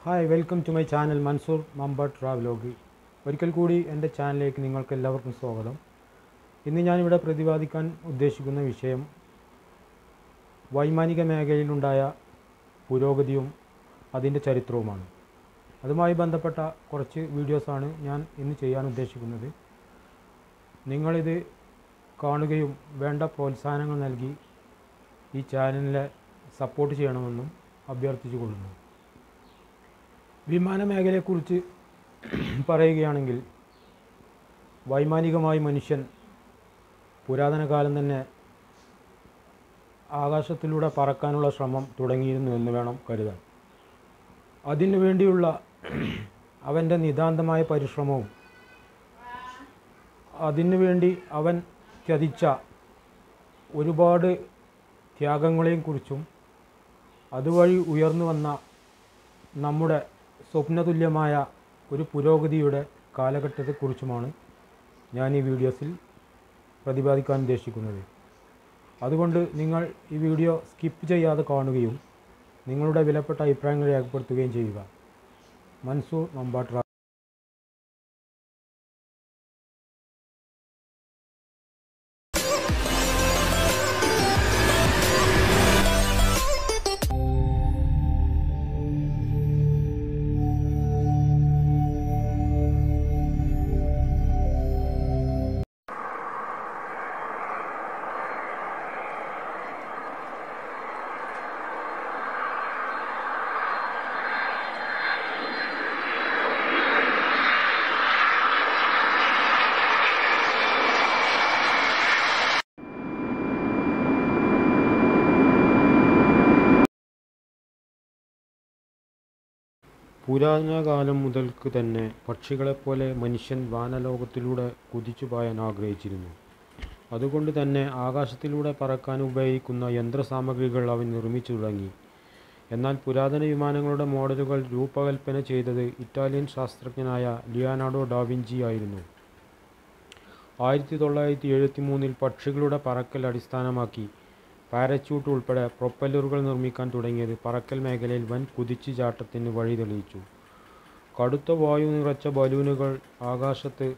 hi welcome to my channel Mansoor മമ്പ travelogue ഒരിക്കൽ കൂടി എൻ്റെ ചാനലിലേക്ക് നിങ്ങൾക്ക് എല്ലാവർക്കും സ്വാഗതം ഇന്ന് ഞാനിവിടെ പ്രതിപാദിക്കാൻ ഉദ്ദേശിക്കുന്ന വിഷയം വൈമാനിക മേഖലയിലുണ്ടായ പുരോഗതിയും അതിൻ്റെ ചരിത്രവുമാണ് അതുമായി ബന്ധപ്പെട്ട കുറച്ച് വീഡിയോസാണ് ഞാൻ ഇന്ന് ചെയ്യാൻ ഉദ്ദേശിക്കുന്നത് നിങ്ങളിത് കാണുകയും വേണ്ട പ്രോത്സാഹനങ്ങൾ നൽകി ഈ ചാനലിനെ സപ്പോർട്ട് ചെയ്യണമെന്നും അഭ്യർത്ഥിച്ചു കൊള്ളുന്നു വിമാന മേഖലയെക്കുറിച്ച് പറയുകയാണെങ്കിൽ വൈമാനികമായി മനുഷ്യൻ പുരാതന കാലം തന്നെ ആകാശത്തിലൂടെ പറക്കാനുള്ള ശ്രമം തുടങ്ങിയിരുന്നു എന്ന് വേണം കരുതാൻ അതിനു വേണ്ടിയുള്ള അവൻ്റെ നിതാന്തമായ പരിശ്രമവും അതിനു വേണ്ടി അവൻ ത്യജിച്ച ഒരുപാട് ത്യാഗങ്ങളെയും കുറിച്ചും അതുവഴി ഉയർന്നു വന്ന നമ്മുടെ സ്വപ്നതുല്യമായ ഒരു പുരോഗതിയുടെ കാലഘട്ടത്തെക്കുറിച്ചുമാണ് ഞാൻ ഈ വീഡിയോസിൽ പ്രതിപാദിക്കാൻ ഉദ്ദേശിക്കുന്നത് അതുകൊണ്ട് നിങ്ങൾ ഈ വീഡിയോ സ്കിപ്പ് ചെയ്യാതെ കാണുകയും നിങ്ങളുടെ വിലപ്പെട്ട അഭിപ്രായങ്ങൾ രേഖപ്പെടുത്തുകയും ചെയ്യുക മൻസൂർ മമ്പാട്ര പുരാതന കാലം മുതൽക്ക് തന്നെ പക്ഷികളെപ്പോലെ മനുഷ്യൻ വാനലോകത്തിലൂടെ കുതിച്ചു പായാൻ ആഗ്രഹിച്ചിരുന്നു അതുകൊണ്ട് തന്നെ ആകാശത്തിലൂടെ പറക്കാൻ ഉപയോഗിക്കുന്ന യന്ത്രസാമഗ്രികൾ അവൻ നിർമ്മിച്ചു തുടങ്ങി എന്നാൽ പുരാതന വിമാനങ്ങളുടെ മോഡലുകൾ രൂപകൽപ്പന ചെയ്തത് ഇറ്റാലിയൻ ശാസ്ത്രജ്ഞനായ ലിയാനാർഡോ ഡാവിഞ്ചി ആയിരുന്നു ആയിരത്തി തൊള്ളായിരത്തി എഴുപത്തി മൂന്നിൽ പക്ഷികളുടെ പറക്കൽ അടിസ്ഥാനമാക്കി പാരച്യൂട്ട് ഉൾപ്പെടെ പ്രൊപ്പല്ലറുകൾ നിർമ്മിക്കാൻ തുടങ്ങിയത് പറക്കൽ മേഖലയിൽ വൻ കുതിച്ചുചാട്ടത്തിന് വഴി തെളിയിച്ചു കടുത്ത വായു നിറച്ച ബലൂണുകൾ ആകാശത്ത്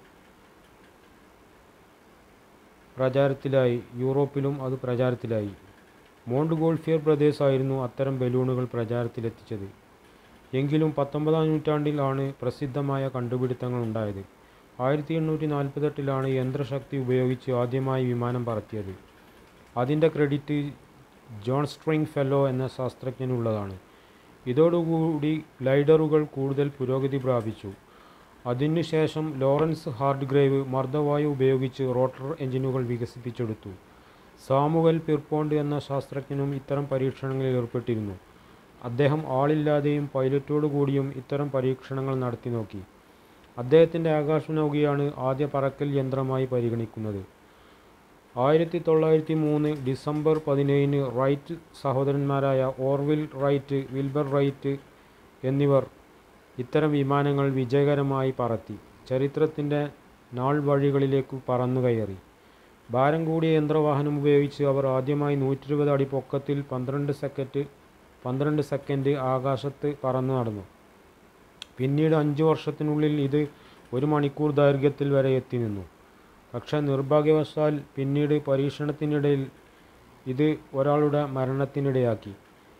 പ്രചാരത്തിലായി യൂറോപ്പിലും അത് പ്രചാരത്തിലായി മോണ്ട് ഗോൾഫിയർ പ്രദേശമായിരുന്നു അത്തരം ബലൂണുകൾ പ്രചാരത്തിലെത്തിച്ചത് എങ്കിലും പത്തൊമ്പതാം നൂറ്റാണ്ടിൽ ആണ് പ്രസിദ്ധമായ കണ്ടുപിടുത്തങ്ങൾ ഉണ്ടായത് ആയിരത്തി എണ്ണൂറ്റി നാൽപ്പത്തെട്ടിലാണ് യന്ത്രശക്തി ഉപയോഗിച്ച് ആദ്യമായി വിമാനം പറത്തിയത് അതിൻ്റെ ക്രെഡിറ്റ് ജോൺ സ്ട്രിങ് ഫെല്ലോ എന്ന ശാസ്ത്രജ്ഞനുള്ളതാണ് ഇതോടുകൂടി ഗ്ലൈഡറുകൾ കൂടുതൽ പുരോഗതി പ്രാപിച്ചു അതിനുശേഷം ലോറൻസ് ഹാർഡ്ഗ്രേവ് മർദ്ദവായു ഉപയോഗിച്ച് റോട്ടർ എഞ്ചിനുകൾ വികസിപ്പിച്ചെടുത്തു സാമുവൽ പിർപോണ്ട് എന്ന ശാസ്ത്രജ്ഞനും ഇത്തരം പരീക്ഷണങ്ങളിൽ ഏർപ്പെട്ടിരുന്നു അദ്ദേഹം ആളില്ലാതെയും പൈലറ്റോടു കൂടിയും ഇത്തരം പരീക്ഷണങ്ങൾ നടത്തി നോക്കി അദ്ദേഹത്തിൻ്റെ ആകാശനൗകയാണ് ആദ്യ പറക്കൽ യന്ത്രമായി പരിഗണിക്കുന്നത് ആയിരത്തി തൊള്ളായിരത്തി മൂന്ന് ഡിസംബർ പതിനേഴിന് റൈറ്റ് സഹോദരന്മാരായ ഓർവിൽ റൈറ്റ് വിൽബർ റൈറ്റ് എന്നിവർ ഇത്തരം വിമാനങ്ങൾ വിജയകരമായി പറത്തി ചരിത്രത്തിൻ്റെ നാൾ വഴികളിലേക്ക് പറന്നു കയറി ഭാരം കൂടിയ യന്ത്രവാഹനം ഉപയോഗിച്ച് അവർ ആദ്യമായി നൂറ്റി ഇരുപത് അടി പൊക്കത്തിൽ പന്ത്രണ്ട് സെക്കൻഡ് പന്ത്രണ്ട് സെക്കൻഡ് ആകാശത്ത് പറന്നു നടന്നു പിന്നീട് അഞ്ച് വർഷത്തിനുള്ളിൽ ഇത് ഒരു മണിക്കൂർ ദൈർഘ്യത്തിൽ വരെ എത്തി നിന്നു പക്ഷേ നിർഭാഗ്യവശാൽ പിന്നീട് പരീക്ഷണത്തിനിടയിൽ ഇത് ഒരാളുടെ മരണത്തിനിടയാക്കി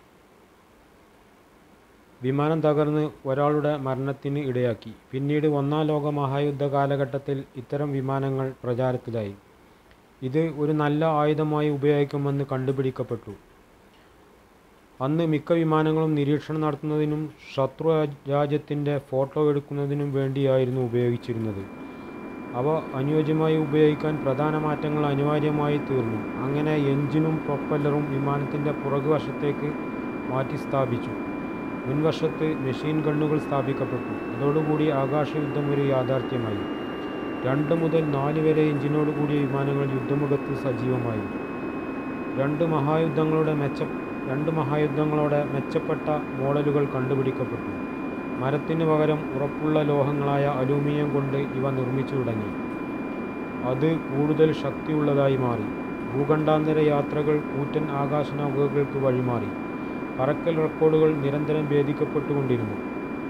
വിമാനം തകർന്ന് ഒരാളുടെ മരണത്തിന് ഇടയാക്കി പിന്നീട് ഒന്നാം ലോക മഹായുദ്ധ കാലഘട്ടത്തിൽ ഇത്തരം വിമാനങ്ങൾ പ്രചാരത്തിലായി ഇത് ഒരു നല്ല ആയുധമായി ഉപയോഗിക്കുമെന്ന് കണ്ടുപിടിക്കപ്പെട്ടു അന്ന് മിക്ക വിമാനങ്ങളും നിരീക്ഷണം നടത്തുന്നതിനും ശത്രു രാജ്യത്തിൻ്റെ ഫോട്ടോ എടുക്കുന്നതിനും വേണ്ടിയായിരുന്നു ഉപയോഗിച്ചിരുന്നത് അവ അനുയോജ്യമായി ഉപയോഗിക്കാൻ പ്രധാന മാറ്റങ്ങൾ അനിവാര്യമായി തീർന്നു അങ്ങനെ എഞ്ചിനും പ്രൊപ്പല്ലറും വിമാനത്തിൻ്റെ പുറകുവശത്തേക്ക് മാറ്റി സ്ഥാപിച്ചു മുൻവശത്ത് മെഷീൻ ഗണ്ണുകൾ സ്ഥാപിക്കപ്പെട്ടു അതോടുകൂടി ആകാശയുദ്ധം ഒരു യാഥാർത്ഥ്യമായി രണ്ട് മുതൽ നാല് വരെ എഞ്ചിനോട് കൂടിയ വിമാനങ്ങൾ യുദ്ധമുഖത്ത് സജീവമായി രണ്ട് മഹായുദ്ധങ്ങളുടെ മെച്ച രണ്ട് മഹായുദ്ധങ്ങളോടെ മെച്ചപ്പെട്ട മോഡലുകൾ കണ്ടുപിടിക്കപ്പെട്ടു മരത്തിന് പകരം ഉറപ്പുള്ള ലോഹങ്ങളായ അലൂമിനിയം കൊണ്ട് ഇവ നിർമ്മിച്ചു തുടങ്ങി അത് കൂടുതൽ ശക്തിയുള്ളതായി മാറി ഭൂഖണ്ഡാന്തര യാത്രകൾ കൂറ്റൻ ആകാശനൗകകൾക്ക് വഴിമാറി പറക്കൽ റെക്കോർഡുകൾ നിരന്തരം ഭേദിക്കപ്പെട്ടുകൊണ്ടിരുന്നു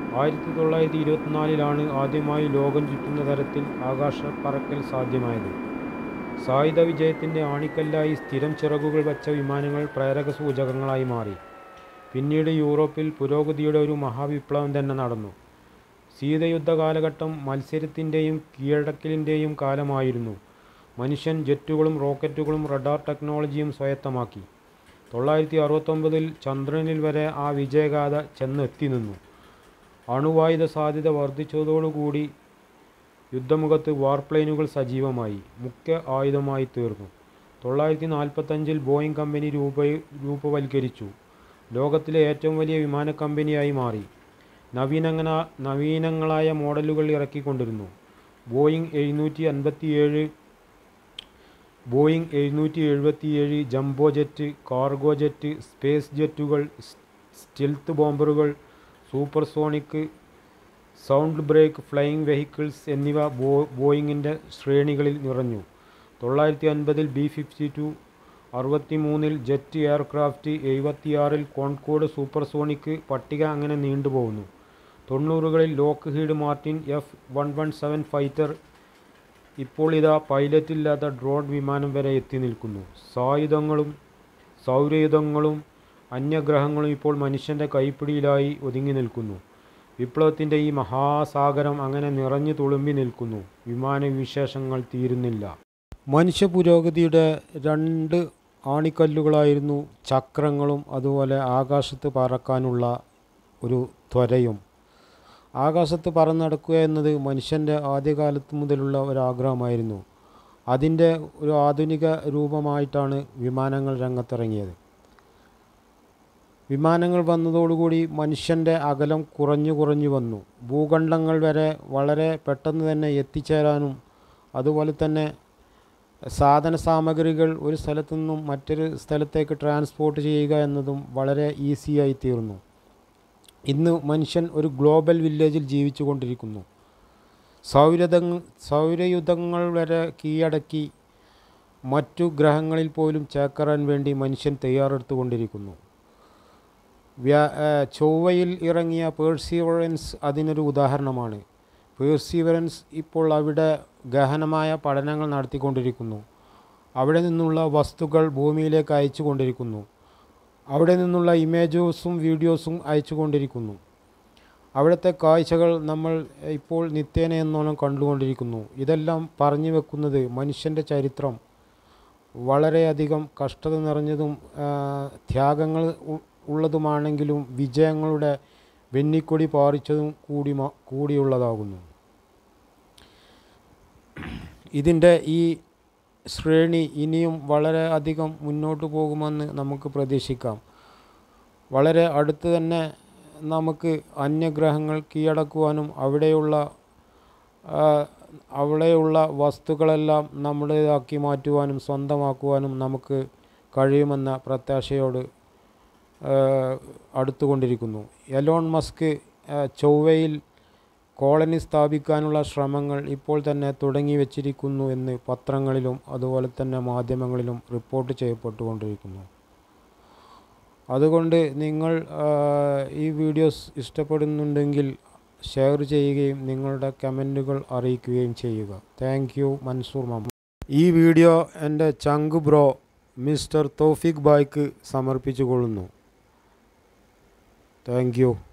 ആയിരത്തി തൊള്ളായിരത്തി ഇരുപത്തിനാലിലാണ് ആദ്യമായി ലോകം ചുറ്റുന്ന തരത്തിൽ ആകാശപ്പറക്കൽ സാധ്യമായത് സായുധ വിജയത്തിൻ്റെ ആണിക്കല്ലായി സ്ഥിരം ചിറകുകൾ വച്ച വിമാനങ്ങൾ പ്രേരക സൂചകങ്ങളായി മാറി പിന്നീട് യൂറോപ്പിൽ പുരോഗതിയുടെ ഒരു മഹാവിപ്ലവം തന്നെ നടന്നു ശീതയുദ്ധ കാലഘട്ടം മത്സരത്തിൻ്റെയും കീഴടക്കലിൻ്റെയും കാലമായിരുന്നു മനുഷ്യൻ ജെറ്റുകളും റോക്കറ്റുകളും റഡാർ ടെക്നോളജിയും സ്വായത്തമാക്കി തൊള്ളായിരത്തി അറുപത്തൊമ്പതിൽ ചന്ദ്രനിൽ വരെ ആ വിജയഗാഥ ചെന്നെത്തി നിന്നു അണുവായുധ സാധ്യത വർദ്ധിച്ചതോടുകൂടി യുദ്ധമുഖത്ത് വാർപ്ലെയിനുകൾ സജീവമായി മുഖ്യ ആയുധമായി തീർന്നു തൊള്ളായിരത്തി നാൽപ്പത്തഞ്ചിൽ ബോയിങ് കമ്പനി രൂപ രൂപവൽക്കരിച്ചു ലോകത്തിലെ ഏറ്റവും വലിയ വിമാന കമ്പനിയായി മാറി നവീനങ്ങന നവീനങ്ങളായ മോഡലുകൾ ഇറക്കിക്കൊണ്ടിരുന്നു ബോയിങ് എഴുന്നൂറ്റി അൻപത്തിയേഴ് ബോയിങ് എഴുന്നൂറ്റി എഴുപത്തിയേഴ് jumbo jet cargo jet space ജെറ്റുകൾ സ്റ്റെൽത്ത് ബോംബറുകൾ supersonic sound break flying vehicles എന്നിവ ബോ ബോയിങ്ങിൻ്റെ ശ്രേണികളിൽ നിറഞ്ഞു തൊള്ളായിരത്തി അൻപതിൽ ബി ഫിഫ്റ്റി ടു അറുപത്തി മൂന്നിൽ ജെറ്റ് എയർക്രാഫ്റ്റ് എഴുപത്തിയാറിൽ കോൺകോഡ് സൂപ്പർസോണിക് പട്ടിക അങ്ങനെ നീണ്ടുപോകുന്നു തൊണ്ണൂറുകളിൽ Lockheed Martin F one one seven fighter ഇപ്പോൾ ഇതാ പൈലറ്റില്ലാത്ത ഡ്രോൺ വിമാനം വരെ എത്തി നിൽക്കുന്നു സായുധങ്ങളും സൗരയുധങ്ങളും അന്യഗ്രഹങ്ങളും ഇപ്പോൾ മനുഷ്യൻ്റെ കൈപ്പിടിയിലായി ഒതുങ്ങി നിൽക്കുന്നു വിപ്ലവത്തിൻ്റെ ഈ മഹാസാഗരം അങ്ങനെ നിറഞ്ഞു തുളുമ്പി നിൽക്കുന്നു വിമാന വിശേഷങ്ങൾ തീരുന്നില്ല മനുഷ്യ പുരോഗതിയുടെ രണ്ട് ആണിക്കല്ലുകളായിരുന്നു ചക്രങ്ങളും അതുപോലെ ആകാശത്ത് പറക്കാനുള്ള ഒരു ത്വരയും ആകാശത്ത് പറന്നടക്കുക എന്നത് മനുഷ്യൻ്റെ ആദ്യകാലത്ത് മുതലുള്ള ഒരാഗ്രഹമായിരുന്നു അതിൻ്റെ ഒരു ആധുനിക രൂപമായിട്ടാണ് വിമാനങ്ങൾ രംഗത്തിറങ്ങിയത് വിമാനങ്ങൾ വന്നതോടുകൂടി മനുഷ്യൻ്റെ അകലം കുറഞ്ഞു കുറഞ്ഞു വന്നു ഭൂഖണ്ഡങ്ങൾ വരെ വളരെ പെട്ടെന്ന് തന്നെ എത്തിച്ചേരാനും അതുപോലെ തന്നെ സാധന സാമഗ്രികൾ ഒരു സ്ഥലത്തു നിന്നും മറ്റൊരു സ്ഥലത്തേക്ക് ട്രാൻസ്പോർട്ട് ചെയ്യുക എന്നതും വളരെ ഈസിയായി തീർന്നു ഇന്ന് മനുഷ്യൻ ഒരു ഗ്ലോബൽ വില്ലേജിൽ ജീവിച്ചു കൊണ്ടിരിക്കുന്നു സൗരത സൗരയുധങ്ങൾ വരെ കീഴടക്കി മറ്റു ഗ്രഹങ്ങളിൽ പോലും ചേക്കറാൻ വേണ്ടി മനുഷ്യൻ തയ്യാറെടുത്തുകൊണ്ടിരിക്കുന്നു വ്യാ ചൊവ്വയിൽ ഇറങ്ങിയ പേഴ്സീവറൻസ് അതിനൊരു ഉദാഹരണമാണ് പേഴ്സീവറൻസ് ഇപ്പോൾ അവിടെ ഗഹനമായ പഠനങ്ങൾ നടത്തിക്കൊണ്ടിരിക്കുന്നു അവിടെ നിന്നുള്ള വസ്തുക്കൾ ഭൂമിയിലേക്ക് അയച്ചു കൊണ്ടിരിക്കുന്നു അവിടെ നിന്നുള്ള ഇമേജസും വീഡിയോസും അയച്ചു കൊണ്ടിരിക്കുന്നു അവിടുത്തെ കാഴ്ചകൾ നമ്മൾ ഇപ്പോൾ നിത്യേന എന്നോണം കണ്ടുകൊണ്ടിരിക്കുന്നു ഇതെല്ലാം പറഞ്ഞു വെക്കുന്നത് മനുഷ്യൻ്റെ ചരിത്രം വളരെയധികം കഷ്ടത നിറഞ്ഞതും ത്യാഗങ്ങൾ ഉള്ളതുമാണെങ്കിലും വിജയങ്ങളുടെ വെന്നിക്കൊടി പാറിച്ചതും കൂടി കൂടിയുള്ളതാകുന്നു ഇതിൻ്റെ ഈ ശ്രേണി ഇനിയും വളരെ അധികം മുന്നോട്ട് പോകുമെന്ന് നമുക്ക് പ്രതീക്ഷിക്കാം വളരെ അടുത്ത് തന്നെ നമുക്ക് അന്യഗ്രഹങ്ങൾ കീഴടക്കുവാനും അവിടെയുള്ള അവിടെയുള്ള വസ്തുക്കളെല്ലാം നമ്മുടേതാക്കി മാറ്റുവാനും സ്വന്തമാക്കുവാനും നമുക്ക് കഴിയുമെന്ന പ്രത്യാശയോട് അടുത്തുകൊണ്ടിരിക്കുന്നു എലോൺ മസ്ക് ചൊവ്വയിൽ കോളനി സ്ഥാപിക്കാനുള്ള ശ്രമങ്ങൾ ഇപ്പോൾ തന്നെ തുടങ്ങി വച്ചിരിക്കുന്നു എന്ന് പത്രങ്ങളിലും അതുപോലെ തന്നെ മാധ്യമങ്ങളിലും റിപ്പോർട്ട് ചെയ്യപ്പെട്ടുകൊണ്ടിരിക്കുന്നു അതുകൊണ്ട് നിങ്ങൾ ഈ വീഡിയോസ് ഇഷ്ടപ്പെടുന്നുണ്ടെങ്കിൽ ഷെയർ ചെയ്യുകയും നിങ്ങളുടെ കമൻറ്റുകൾ അറിയിക്കുകയും ചെയ്യുക താങ്ക് യു മൻസൂർ മമ്മ ഈ വീഡിയോ എൻ്റെ ചങ്ക് ബ്രോ മിസ്റ്റർ തോഫിക് ബായ്ക്ക് സമർപ്പിച്ചു കൊള്ളുന്നു താങ്ക് യു